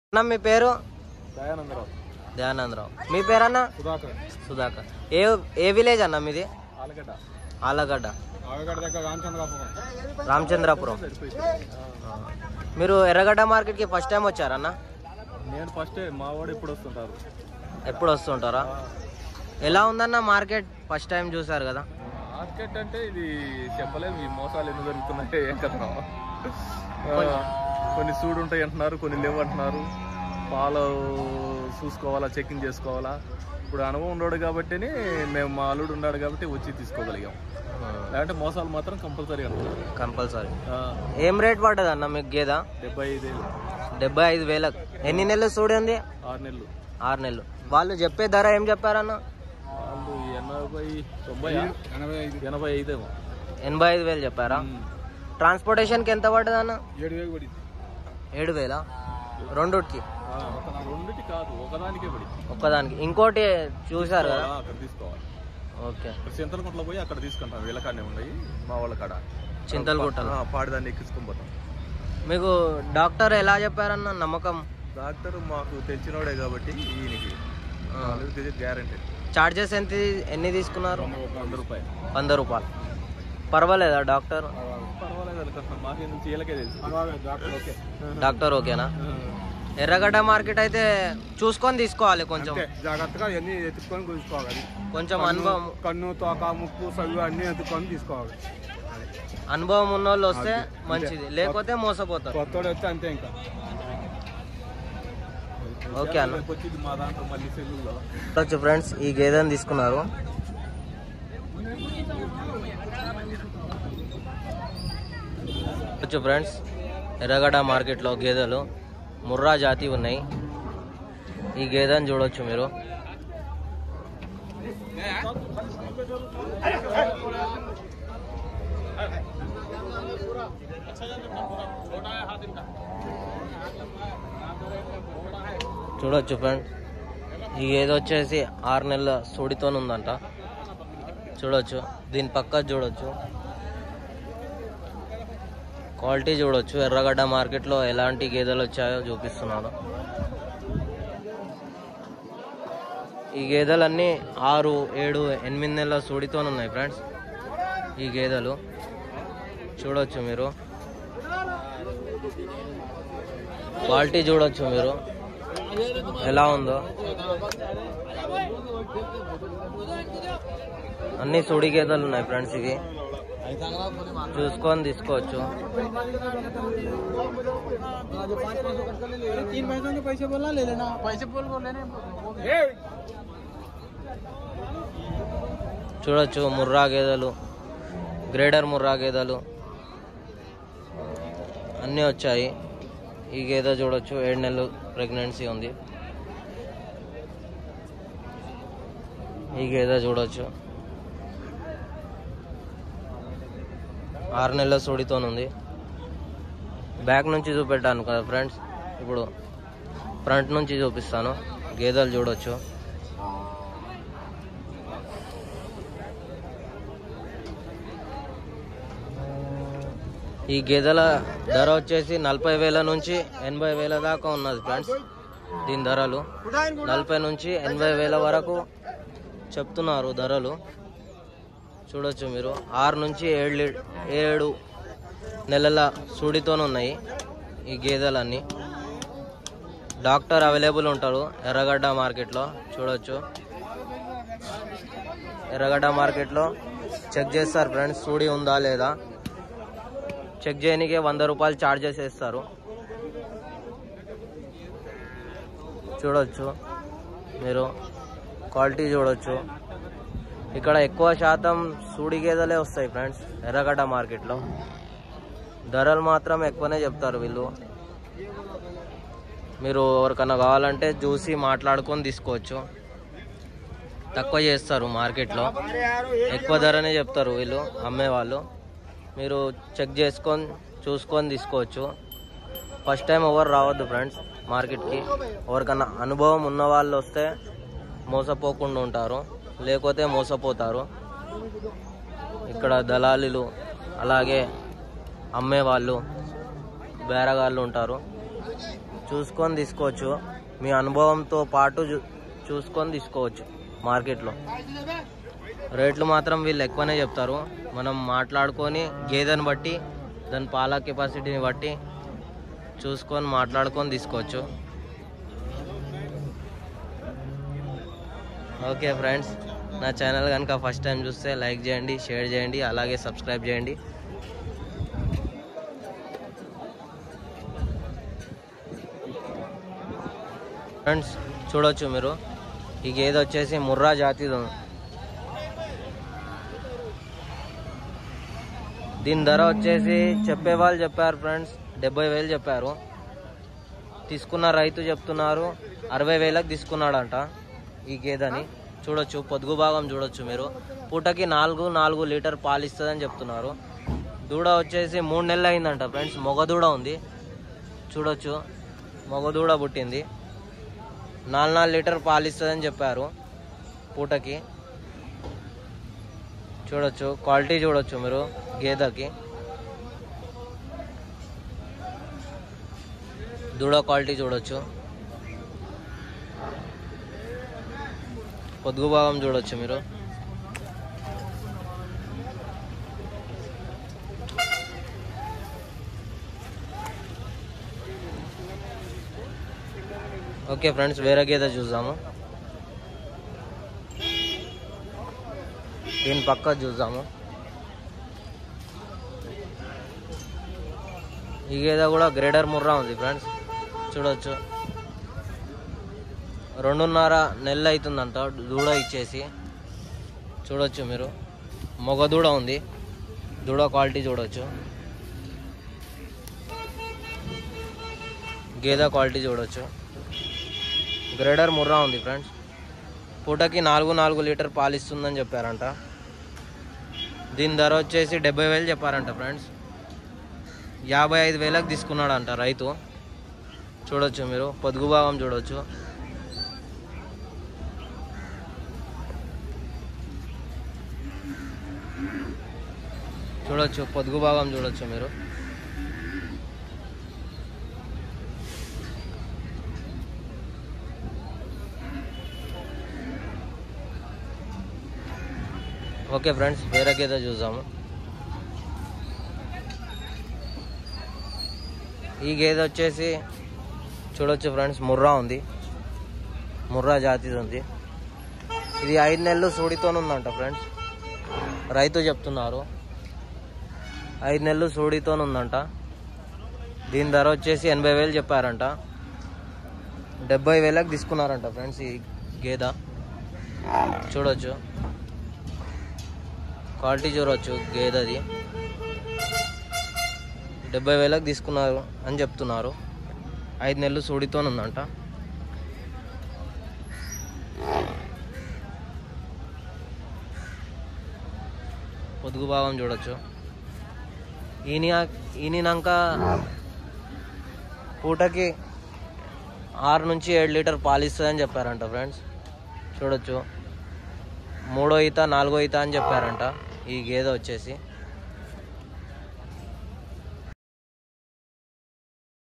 అన్న మీ పేరు దయానందరావు దయానందరావు మీ పేరన్న సుధాకర్ సుధాకర్ ఏ ఏ విలేజ్ అన్న మీది ఆలగడ్డ ఆలగడ్డ ఆలగడ్డ దగ్గర రామచంద్రాపురం రామచంద్రాపురం ఆ. మీరు ఎర్రగడ్డ మార్కెట్కి ఫస్ట్ టైం వచ్చారన్న నేను ఫస్ట్ మా వాడు ఇప్పుడు వస్తుంటారు ఎప్పుడు వస్తుంటారా ఎలా ఉందన్న మార్కెట్ ఫస్ట్ టైం చూసారు కదా మార్కెట్ అంటే ఇది చెప్పలేము ఈ మోసాలు ఎందుకు జరుగుతున్నాయి ఏం కదా కొన్ని సూడు ఉంటాయి అంటున్నారు కొన్ని లేవు అంటున్నారు పాలు చూసుకోవాలా చెకింగ్ చేసుకోవాలా ఇప్పుడు అనుభవం ఉన్నాడు కాబట్టి మేము మా అల్లుడు ఉన్నాడు కాబట్టి వచ్చి తీసుకోగలిగాం లేదంటే మోసాలు మాత్రం కంపల్సరీ అంటున్నారు కంపల్సరీ ఏం రేట్ పడ్డది అన్న మీకు గేద డెబ్బై ఐదేళ్ళు డెబ్బై ఐదు వేలకు ఎన్ని నెలలు చూడండి ఆరు నెలలు ఆరు నెలలు వాళ్ళు చెప్పే ధర ఏం చెప్పారన్న వాళ్ళు ఎనభై తొంభై ఎనభై ఐదు ఎనభై ఐదు ఏమో ఎనభై ఐదు వేలు చెప్పారా ట్రాన్స్పోర్టేషన్కి ఎంత పడ్డది అన్న ఏడు వేలు పడింది ఏడు వేలా రెండుకి రెండుటి కాదు ఒకదానికే పడి ఒక్కదానికి ఇంకోటి చూసారు కదా అక్కడ తీసుకోవాలి ఓకే ఇక్కడ చింతలకుంటలో పోయి అక్కడ తీసుకుంటాం వీళ్ళకాడనే ఉన్నాయి మా వాళ్ళ కాడ చింతలగుట్టలో ఆ, పాడిదాన్ని ఎక్కించుకొని పోతాం మీకు డాక్టర్ ఎలా చెప్పారన్న నమ్మకం డాక్టర్ మాకు తెలిసినోడే కాబట్టి ఈయనకి గ్యారంటీ చార్జెస్ ఎంత ఎన్ని తీసుకున్నారు వంద రూపాయలు వంద రూపాయలు పర్వాలేదా డాక్టర్ పర్వాలేదు అనుకుంటున్నాం మాకే నుంచి వీళ్ళకే తెలుసు డాక్టర్ ఓకే డాక్టర్ ఓకేనా ఎర్రగడ్డ మార్కెట్ అయితే చూసుకొని తీసుకోవాలి కొంచెం జాగ్రత్తగా ఇవన్నీ ఎత్తుకొని చూసుకోవాలి కొంచెం అనుభవం కన్ను తోక ముక్కు సవ్వు అన్ని ఎత్తుకొని తీసుకోవాలి అనుభవం ఉన్న వాళ్ళు వస్తే మంచిది లేకపోతే మోసపోతారు కొత్తోడు వస్తే అంతే ఇంకా ఓకే అన్న వచ్చింది మా దాంట్లో మళ్ళీ సెల్లుల్లో వచ్చి ఫ్రెండ్స్ ఈ గేదెని తీసుకున్నారు వచ్చు ఫ్రెండ్స్ ఎర్రగడ్డ మార్కెట్లో గేదెలు ముర్రా జాతి ఉన్నాయి ఈ గేదెని చూడొచ్చు మీరు చూడొచ్చు ఫ్రెండ్ ఈ గేదె వచ్చేసి ఆరు నెలల సూడితో ఉందంట చూడొచ్చు దీని పక్క చూడొచ్చు క్వాలిటీ చూడొచ్చు ఎర్రగడ్డ మార్కెట్లో ఎలాంటి గేదెలు వచ్చాయో చూపిస్తున్నాను ఈ గేదెలన్నీ ఆరు ఏడు ఎనిమిది నెలల సూడితో ఉన్నాయి ఫ్రెండ్స్ ఈ గేదెలు చూడొచ్చు మీరు క్వాలిటీ చూడొచ్చు మీరు ఎలా ఉందో అన్ని సుడి గేదెలు ఉన్నాయి ఫ్రెండ్స్ ఇవి చూసుకొని తీసుకోవచ్చు पैसे बोलना ले लेना पैसे बोल बोल लेने చూడొచ్చు ముర్రా గేదెలు గ్రేడర్ ముర్రా గేదెలు అన్నీ వచ్చాయి ఈ గేదె చూడొచ్చు ఏడు నెలలు ప్రెగ్నెన్సీ ఉంది ఈ గేదె చూడొచ్చు ఆరు నెలల సూడితో ఉంది బ్యాక్ నుంచి చూపెట్టాను కదా ఫ్రెండ్స్ ఇప్పుడు ఫ్రంట్ నుంచి చూపిస్తాను గేదెలు చూడొచ్చు ఈ గేదెల ధర వచ్చేసి నలభై వేల నుంచి ఎనభై వేల దాకా ఉన్నది ఫ్రెండ్స్ దీని ధరలు నలభై నుంచి ఎనభై వేల వరకు చెప్తున్నారు ధరలు చూడొచ్చు మీరు ఆరు నుంచి ఏడు లి- ఏడు నెలల సూడితోనున్నాయి ఈ గేదెలన్నీ డాక్టర్ అవైలబుల్ ఉంటారు ఎర్రగడ్డ మార్కెట్లో చూడొచ్చు ఎర్రగడ్డ మార్కెట్లో చెక్ చేస్తారు ఫ్రెండ్స్ సూడి ఉందా లేదా చెక్ చేయడానికి వంద రూపాయలు ఛార్జెస్ వేస్తారు చూడొచ్చు మీరు క్వాలిటీ చూడొచ్చు ఇక్కడ ఎక్కువ శాతం సూడి గేదెలే వస్తాయి ఫ్రెండ్స్ ఎర్రగడ్డ మార్కెట్లో ధరలు మాత్రం ఎక్కువనే చెప్తారు వీళ్ళు మీరు ఎవరికన్నా కావాలంటే చూసి మాట్లాడుకొని తీసుకోవచ్చు తక్కువ చేస్తారు మార్కెట్లో ఎక్కువ ధరనే చెప్తారు వీళ్ళు అమ్మేవాళ్ళు మీరు చెక్ చేసుకొని చూసుకొని తీసుకోవచ్చు ఫస్ట్ టైం ఎవరు రావద్దు ఫ్రెండ్స్ మార్కెట్కి ఎవరికన్నా అనుభవం ఉన్న వాళ్ళు వస్తే మోసపోకుండా ఉంటారు లేకపోతే మోసపోతారు ఇక్కడ దళాలీలు అలాగే అమ్మేవాళ్ళు బేరగాళ్ళు ఉంటారు చూసుకొని తీసుకోవచ్చు మీ అనుభవంతో పాటు చూ- చూసుకొని తీసుకోవచ్చు మార్కెట్లో రేట్లు మాత్రం వీళ్ళు ఎక్కువనే చెప్తారు మనం మాట్లాడుకొని గేదెని బట్టి దాని పాల కెపాసిటీని బట్టి చూసుకొని మాట్లాడుకొని తీసుకోవచ్చు ఓకే ఫ్రెండ్స్ నా ఛానల్ కనుక ఫస్ట్ టైం చూస్తే లైక్ చేయండి షేర్ చేయండి అలాగే సబ్స్క్రైబ్ చేయండి ఫ్రెండ్స్ చూడొచ్చు మీరు ఈ గేదె వచ్చేసి ముర్రా జాతిది ఉంది. దీని ధర వచ్చేసి చెప్పే వాళ్ళు చెప్పారు ఫ్రెండ్స్ డెబ్బై వేలు చెప్పారు తీసుకున్న రైతు చెప్తున్నారు అరవై వేలకు తీసుకున్నాడంట ఈ గేదెని చూడొచ్చు పొదుగు భాగం చూడొచ్చు మీరు పూటకి నాలుగు నాలుగు లీటర్ పాలు ఇస్తుందని చెప్తున్నారు దూడ వచ్చేసి మూడు నెలలు అయిందంట ఫ్రెండ్స్ మొగ దూడ ఉంది చూడొచ్చు మొగ దూడ పుట్టింది నాలుగు నాలుగు లీటర్ పాలు ఇస్తుందని చెప్పారు పూటకి చూడొచ్చు క్వాలిటీ చూడొచ్చు మీరు గేదెకి దూడ క్వాలిటీ చూడొచ్చు పొదుగు భాగం చూడొచ్చు మీరు ఓకే ఫ్రెండ్స్ వేరే గేదె చూద్దాము దీని పక్క చూద్దాము ఈ గేదె కూడా గ్రేడర్ ముర్రా ఉంది ఫ్రెండ్స్ చూడొచ్చు రెండున్నర నెలలు అవుతుందంట దూడ ఇచ్చేసి చూడొచ్చు మీరు మొగ దూడ ఉంది దూడ క్వాలిటీ చూడొచ్చు గేదె క్వాలిటీ చూడొచ్చు గ్రేడర్ ముర్రా ఉంది ఫ్రెండ్స్ పూటకి నాలుగు నాలుగు లీటర్ పాలు ఇస్తుందని చెప్పారంట దీని ధర వచ్చేసి డెబ్బై వేలు చెప్పారంట ఫ్రెండ్స్ యాభై ఐదు వేలకు తీసుకున్నాడంట రైతు చూడొచ్చు మీరు పొదుగు భాగం చూడొచ్చు చూడొచ్చు పొదుగు భాగం చూడొచ్చు మీరు ఓకే ఫ్రెండ్స్ వేరే గేదె చూద్దాము ఈ గేదె వచ్చేసి చూడొచ్చు ఫ్రెండ్స్ ముర్రా ఉంది ముర్రా జాతిది ఉంది ఇది ఐదు నెలలు సూడితో ఉందంట ఫ్రెండ్స్ రైతు చెప్తున్నారు ఐదు నెలలు సూడితో ఉందంట దీని ధర వచ్చేసి ఎనభై వేలు చెప్పారంట డెబ్బై వేలకు తీసుకున్నారంట ఫ్రెండ్స్ ఈ గేదె చూడొచ్చు క్వాలిటీ చూడవచ్చు గేదెది డెబ్బై వేలకు తీసుకున్నారు అని చెప్తున్నారు ఐదు నెలలు సూడితో ఉందంట పొదుగు భాగం చూడొచ్చు ఈని ఈనినాక పూటకి ఆరు నుంచి ఏడు లీటర్ పాలు ఇస్తుందని చెప్పారంట ఫ్రెండ్స్ చూడొచ్చు మూడో ఈత నాలుగో ఈత అని చెప్పారంట ఈ గేదె వచ్చేసి